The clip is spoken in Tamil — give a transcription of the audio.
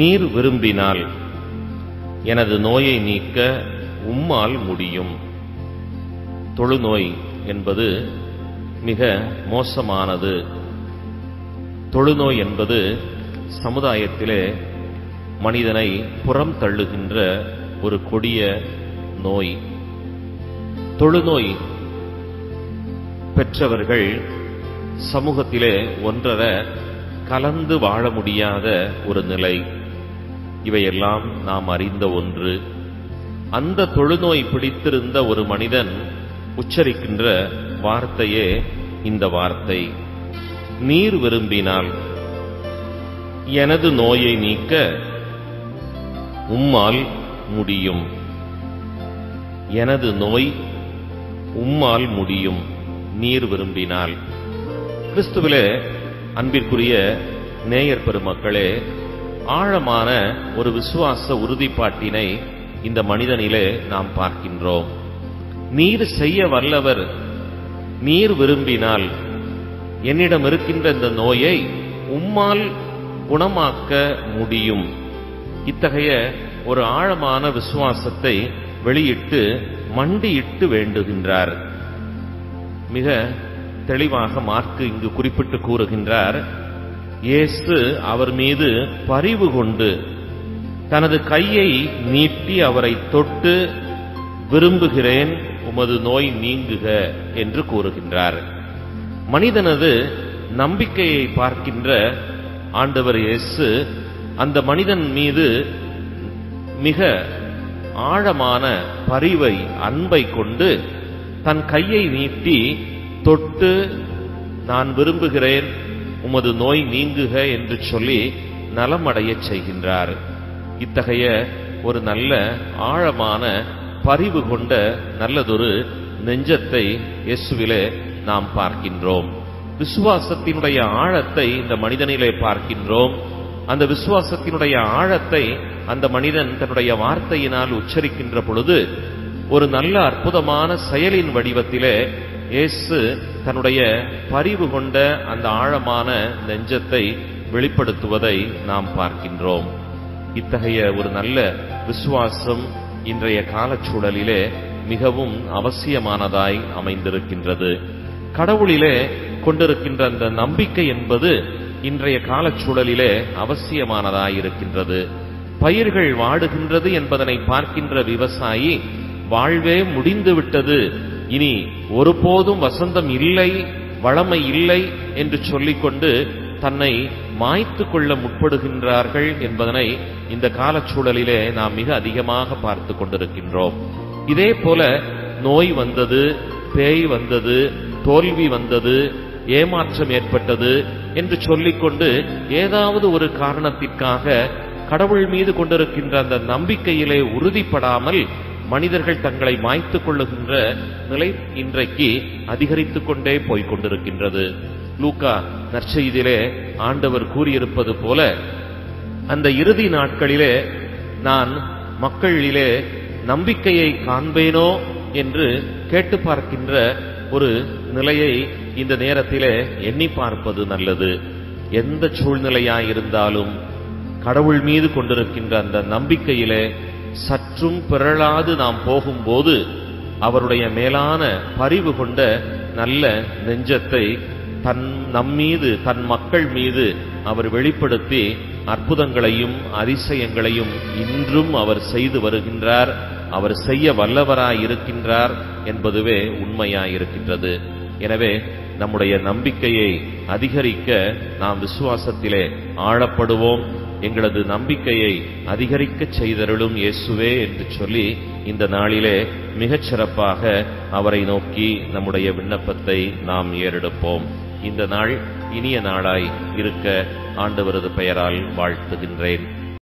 நீர் விரும்பினால் எனது நோயை நீக்க உம்மால் முடியும் தொழுநோய் என்பது மிக மோசமானது தொழுநோய் என்பது சமுதாயத்திலே மனிதனை புறம் தள்ளுகின்ற ஒரு கொடிய நோய் தொழுநோய் பெற்றவர்கள் சமூகத்திலே ஒன்றர கலந்து வாழ முடியாத ஒரு நிலை இவையெல்லாம் நாம் அறிந்த ஒன்று அந்த தொழுநோய் பிடித்திருந்த ஒரு மனிதன் உச்சரிக்கின்ற வார்த்தையே இந்த வார்த்தை நீர் விரும்பினால் எனது நோயை நீக்க உம்மால் முடியும் எனது நோய் உம்மால் முடியும் நீர் விரும்பினால் கிறிஸ்துவிலே அன்பிற்குரிய நேயர் பெருமக்களே ஆழமான ஒரு விசுவாச உறுதிப்பாட்டினை இந்த மனிதனிலே நாம் பார்க்கின்றோம் நீர் செய்ய வல்லவர் நீர் விரும்பினால் என்னிடம் இருக்கின்ற இந்த நோயை உம்மால் குணமாக்க முடியும் இத்தகைய ஒரு ஆழமான விசுவாசத்தை வெளியிட்டு மண்டியிட்டு வேண்டுகின்றார் மிக தெளிவாக மார்க்கு இங்கு குறிப்பிட்டு கூறுகின்றார் இயேசு அவர் மீது பரிவு கொண்டு தனது கையை நீட்டி அவரை தொட்டு விரும்புகிறேன் உமது நோய் நீங்குக என்று கூறுகின்றார் மனிதனது நம்பிக்கையை பார்க்கின்ற ஆண்டவர் இயேசு அந்த மனிதன் மீது மிக ஆழமான பரிவை அன்பை கொண்டு தன் கையை நீட்டி தொட்டு நான் விரும்புகிறேன் உமது நோய் நீங்குக என்று சொல்லி நலமடையச் செய்கின்றார் இத்தகைய ஒரு நல்ல ஆழமான பரிவு கொண்ட நல்லதொரு நெஞ்சத்தை இயேசுவிலே நாம் பார்க்கின்றோம் விசுவாசத்தினுடைய ஆழத்தை இந்த மனிதனிலே பார்க்கின்றோம் அந்த விசுவாசத்தினுடைய ஆழத்தை அந்த மனிதன் தன்னுடைய வார்த்தையினால் உச்சரிக்கின்ற பொழுது ஒரு நல்ல அற்புதமான செயலின் வடிவத்திலே இயேசு தன்னுடைய பரிவு கொண்ட அந்த ஆழமான நெஞ்சத்தை வெளிப்படுத்துவதை நாம் பார்க்கின்றோம் இத்தகைய ஒரு நல்ல விசுவாசம் இன்றைய காலச்சூழலிலே மிகவும் அவசியமானதாய் அமைந்திருக்கின்றது கடவுளிலே கொண்டிருக்கின்ற அந்த நம்பிக்கை என்பது இன்றைய காலச்சூழலிலே அவசியமானதாய் இருக்கின்றது பயிர்கள் வாடுகின்றது என்பதனை பார்க்கின்ற விவசாயி வாழ்வே முடிந்து விட்டது இனி ஒருபோதும் வசந்தம் இல்லை வளமை இல்லை என்று சொல்லிக்கொண்டு தன்னை மாய்த்து கொள்ள முற்படுகின்றார்கள் என்பதனை இந்த காலச்சூழலிலே நாம் மிக அதிகமாக பார்த்து கொண்டிருக்கின்றோம் இதே போல நோய் வந்தது பேய் வந்தது தோல்வி வந்தது ஏமாற்றம் ஏற்பட்டது என்று சொல்லிக்கொண்டு ஏதாவது ஒரு காரணத்திற்காக கடவுள் மீது கொண்டிருக்கின்ற அந்த நம்பிக்கையிலே உறுதிப்படாமல் மனிதர்கள் தங்களை மாய்த்துக் கொள்ளுகின்ற நிலை இன்றைக்கு அதிகரித்துக் கொண்டே போய்க் கொண்டிருக்கின்றது லூக்கா நற்செய்தியிலே ஆண்டவர் கூறியிருப்பது போல அந்த இறுதி நாட்களிலே நான் மக்களிலே நம்பிக்கையை காண்பேனோ என்று கேட்டு பார்க்கின்ற ஒரு நிலையை இந்த நேரத்திலே எண்ணி பார்ப்பது நல்லது எந்த சூழ்நிலையாயிருந்தாலும் கடவுள் மீது கொண்டிருக்கின்ற அந்த நம்பிக்கையிலே சற்றும் பிறழாது நாம் போகும்போது அவருடைய மேலான பரிவு கொண்ட நல்ல நெஞ்சத்தை தன் நம்மீது தன் மக்கள் மீது அவர் வெளிப்படுத்தி அற்புதங்களையும் அதிசயங்களையும் இன்றும் அவர் செய்து வருகின்றார் அவர் செய்ய வல்லவராய் இருக்கின்றார் என்பதுவே உண்மையாயிருக்கின்றது எனவே நம்முடைய நம்பிக்கையை அதிகரிக்க நாம் விசுவாசத்திலே ஆழப்படுவோம் எங்களது நம்பிக்கையை அதிகரிக்கச் செய்தருளும் இயேசுவே என்று சொல்லி இந்த நாளிலே மிகச் சிறப்பாக அவரை நோக்கி நம்முடைய விண்ணப்பத்தை நாம் ஏறெடுப்போம் இந்த நாள் இனிய நாளாய் இருக்க ஆண்டவரது பெயரால் வாழ்த்துகின்றேன்